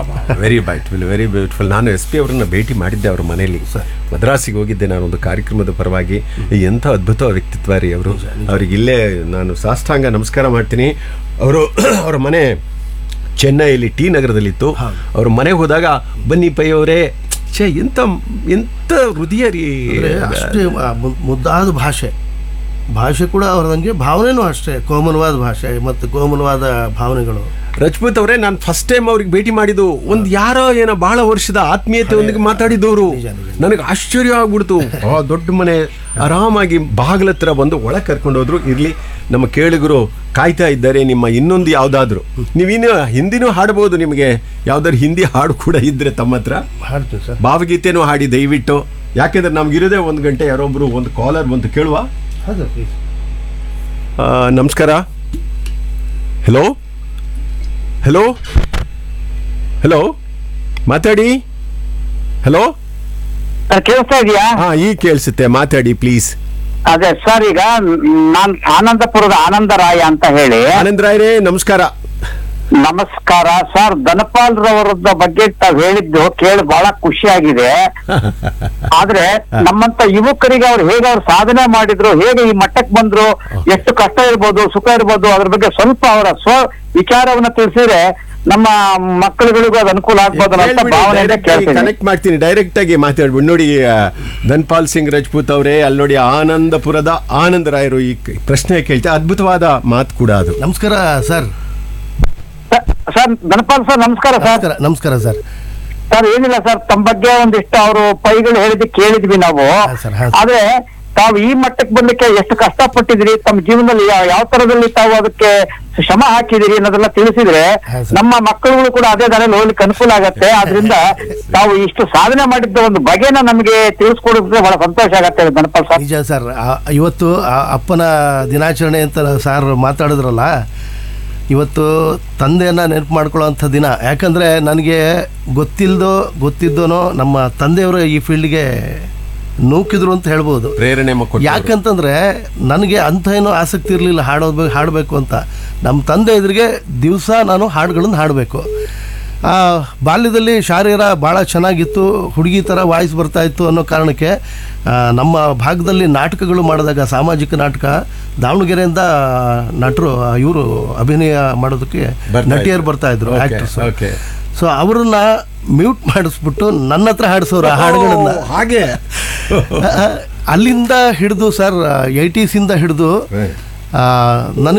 Very beautiful very beautiful ನಾನು S P ಅವರನ್ನ ಭೇಟಿ ಮಾಡಿದ್ದೆ ಅವ್ರ ಮನೆಯಲ್ಲಿ ಮದ್ರಾಸಿಗೆ ಹೋಗಿದ್ದೆ ನಾನು ಒಂದು ಕಾರ್ಯಕ್ರಮದ ಪರವಾಗಿ ಎಂಥ ಅದ್ಭುತ ವ್ಯಕ್ತಿತ್ವ ರೀ ಅವರು ಅವ್ರಿಗೆ ಇಲ್ಲೇ ನಾನು ಸಾಷ್ಟಾಂಗ ನಮಸ್ಕಾರ ಮಾಡ್ತೀನಿ ಅವರು ಅವರ ಮನೆ ಚೆನ್ನೈಯಲ್ಲಿ ಟಿ ನಗರದಲ್ಲಿತ್ತು ಅವ್ರ ಮನೆಗೆ ಹೋದಾಗ ಬನ್ನಿ ಪೈ ಅವರೇ ಛೇ ಎಂಥ ಎಂಥ ಹೃದಯ ರೀ ಅಂದ್ರೆ ಅಷ್ಟೇ ಆ ಮು- ಮುದ್ದಾದ ಭಾಷೆ ಭಾಷೆ ಕೂಡ ಅವ್ರದಂಗೆ ಭಾವನೆನೂ ಅಷ್ಟೇ ಕೋಮಲವಾದ ಭಾಷೆ ಮತ್ತು ಕೋಮಲವಾದ ಭಾವನೆಗಳು ರಜಪೂತ್ ಅವರೇ ನಾನು ಫಸ್ಟ್ ಟೈಮ್ ಅವ್ರಿಗೆ ಭೇಟಿ ಮಾಡಿದ್ದು ಒಂದು ಯಾರೋ ಏನೋ ಬಹಳ ವರ್ಷದ ಆತ್ಮೀಯತೆಯೊಂದಿಗೆ ಮಾತಾಡಿದವರು ನನಗೆ ಆಶ್ಚರ್ಯ ಆಗ್ಬಿಡ್ತು ಆ ದೊಡ್ಡ ಮನೆ ಆರಾಮಾಗಿ ಬಾಗಿಲ ಹತ್ರ ಬಂದು ಒಳಗೆ ಕರ್ಕೊಂಡು ಹೋದ್ರು ಇರ್ಲಿ ನಮ್ಮ ಕೇಳಿಗರು ಕಾಯ್ತಾ ಇದ್ದಾರೆ ನಿಮ್ಮ ಇನ್ನೊಂದು ಯಾವುದಾದ್ರು ನೀವಿನ್ನು ಹಿಂದಿನೂ ಹಾಡ್ಬೋದು ನಿಮಗೆ ಯಾವ್ದಾದ್ರು ಹಿಂದಿ ಹಾಡು ಕೂಡ ಇದ್ರೆ ತಮ್ಮ ಹತ್ರ ಹಾಡ್ತೀವಿ ಸರ್ ಭಾವಗೀತೆನೂ ಹಾಡಿ ದಯವಿಟ್ಟು ಯಾಕೆಂದ್ರೆ ನಮ್ಗಿರೋದೇ ಒಂದು ಗಂಟೆ ಯಾರೊಬ್ರು ಒಂದು ಕಾಲರ್ ಬಂತು ಕೇಳುವ ಹೌದು ಪ್ಲೀಸ್ ಆ, ನಮಸ್ಕಾರ ಹಲೋ ಹಲೋ ಹಲೋ ಮಾತಾಡಿ ಹಲೋ ಸರ್ ಕೇಳಿಸ್ತಾ ಇದೆಯಾ ಹಾ ಈಗ ಕೇಳಿಸುತ್ತೆ ಮಾತಾಡಿ ಪ್ಲೀಸ್ ಅದೇ ಸರ್ ಈಗ ನಾನ್ ಆನಂದಪುರದ ಆನಂದರಾಯ ಅಂತ ಹೇಳಿ ಆನಂದ್ ರಾಯ್ರೇ ನಮಸ್ಕಾರ ನಮಸ್ಕಾರ ಸರ್ ಧನಪಾಲ್ ರವರದ ಬಗ್ಗೆ ತಾವ್ ಹೇಳಿದ್ದು ಕೇಳಿ ಬಹಳ ಖುಷಿಯಾಗಿದೆ ಆದ್ರೆ ನಮ್ಮಂತ ಯುವಕರಿಗೆ ಅವ್ರು ಹೇಗೆ ಅವ್ರು ಸಾಧನೆ ಮಾಡಿದ್ರು ಹೇಗೆ ಈ ಮಟ್ಟಕ್ಕೆ ಬಂದ್ರು ಎಷ್ಟು ಕಷ್ಟ ಇರ್ಬೋದು ಸುಖ ಇರ್ಬೋದು ಅದ್ರ ಬಗ್ಗೆ ಸ್ವಲ್ಪ ಅವರ ಸ್ವ ವಿಚಾರವನ್ನ ತಿಳಿಸಿದ್ರೆ ನಮ್ಮ ಮಕ್ಕಳುಗಳಿಗೂ ಅದು ಅನುಕೂಲ ಆಗ್ಬೋದು ಅಂತ ಭಾವನೆಯಿಂದ ಕೇಳ್ತೀನಿ ಕನೆಕ್ಟ್ ಮಾಡ್ತೀನಿ ಡೈರೆಕ್ಟ್ ಆಗಿ ಮಾತಾಡ್ಬಿಡು ನೋಡಿ ಆ, ಧನ್ಪಾಲ್ ಸಿಂಗ್ ರಜಪೂತ್ ಅವರೇ ಅಲ್ಲಿ ನೋಡಿ ಆನಂದಪುರದ ಆನಂದ್ ರಾಯರು ಈ ಕ- ಪ್ರಶ್ನೆ ಕೇಳ್ತಾ ಅದ್ಭುತವಾದ ಮಾತು ಕೂಡ ಅದು ನಮಸ್ಕಾರ ಸರ್ ಸ- ಸರ್ ಧನಪಾಲ್ ಸರ್ ನಮಸ್ಕಾರ ಸರ್ ನಮಸ್ಕಾರ ನಮಸ್ಕಾರ ಸರ್ ಸರ್ ಏನಿಲ್ಲ ಸರ್ ತಮ್ಮ ಬಗ್ಗೆ ಒಂದಿಷ್ಟು ಅವರು ಪೈಗಳು ಹೇಳಿದ್ದು ಕೇಳಿದ್ವಿ ನಾವು ಹಾ, ಸರ್, ಹಾ, ಸರ್. ಆದ್ರೆ ತಾವು ಈ ಮಟ್ಟಕ್ಕೆ ಬರ್ಲಿಕ್ಕೆ ಎಷ್ಟು ಕಷ್ಟಪಟ್ಟಿದ್ರಿ ತಮ್ಮ ಜೀವನದಲ್ಲಿ ಯಾವ ಯಾವ ತರದಲ್ಲಿ ತಾವು ಅದಕ್ಕೆ ಶ್ರಮ ಹಾಕಿದಿರಿ ಅನ್ನೋದೆಲ್ಲ ತಿಳಿಸಿದ್ರೆ ಹಾ, ಸರ್. ನಮ್ಮ ಮಕ್ಕಳುಗಳು ಕೂಡ ಅದೇ ದಾರಿಯಲ್ಲಿ ಹೋಗ್ಲಿಕ್ಕೆ ಅನುಕೂಲ ಆಗತ್ತೆ ಆದ್ರಿಂದ ತಾವು ಇಷ್ಟು ಸಾಧನೆ ಮಾಡಿದ್ದ ಒಂದು ಬಗೆನ ನಮಗೆ ತಿಳಿಸ್ಕೊಡಿದ್ರೆ ಬಹಳ ಸಂತೋಷ ಆಗತ್ತೆ ಗಣಪಲ್ ಸರ್ ನಿಜ ಸರ್ ಆ- ಇವತ್ತು ಆ ಅಪ್ಪನ ದಿನಾಚರಣೆ ಅಂತ ಸಾರ್ ಮಾತಾಡಿದ್ರಲ್ಲ ಇವತ್ತು ತಂದೆಯನ್ನು ನೆನಪು ಮಾಡ್ಕೊಳ್ಳೋವಂಥ ದಿನ ಯಾಕಂದರೆ ನನಗೆ ಗೊತ್ತಿಲ್ಲದೋ ಗೊತ್ತಿದ್ದೋನೋ ನಮ್ಮ ತಂದೆಯವರು ಈ ಫೀಲ್ಡ್ಗೆ ನೂಕಿದ್ರು ಅಂತ ಹೇಳ್ಬೋದು ಪ್ರೇರಣೆ ಮಕ್ಕಳು ಯಾಕಂತಂದ್ರೆ ನನಗೆ ಅಂಥ ಏನೋ ಆಸಕ್ತಿ ಇರಲಿಲ್ಲ ಹಾಡೋದು ಹಾಡಬೇಕು ಅಂತ ನಮ್ಮ ತಂದೆ ಎದುರಿಗೆ ದಿವಸ ನಾನು ಹಾಡುಗಳನ್ನು ಹಾಡಬೇಕು ಆ, ಬಾಲ್ಯದಲ್ಲಿ ಶಾರೀರ ಭಾಳ ಚೆನ್ನಾಗಿತ್ತು ಹುಡುಗಿ ಥರ ವಾಯ್ಸ್ ಬರ್ತಾ ಇತ್ತು ಅನ್ನೋ ಕಾರಣಕ್ಕೆ ಆ, ನಮ್ಮ ಭಾಗದಲ್ಲಿ ನಾಟಕಗಳು ಮಾಡಿದಾಗ ಸಾಮಾಜಿಕ ನಾಟಕ ದಾವಣಗೆರೆಯಿಂದ ನಟರು ಇವರು ಅಭಿನಯ ಮಾಡೋದಕ್ಕೆ ಬರ್ತಾ ನಟಿಯರು ಇದ್ರು. ಬರ್ತಾ ಇದ್ರು Okay, ಆಕ್ಟರ್ಸ್ okay. ಸೊ ಅವ್ರನ್ನ ಮ್ಯೂಟ್ ಮಾಡಿಸ್ಬಿಟ್ಟು ನನ್ನ ಹತ್ರ ಹಾಡಿಸೋರು ಆ ಹಾಡುಗಳನ್ನ ಓ, ಹಾಗೆ ಅಲ್ಲಿಂದ ಹಿಡಿದು ಸರ್ ಏಯ್ಟೀಸಿಂದ ಹಿಡಿದು ನನಗೆ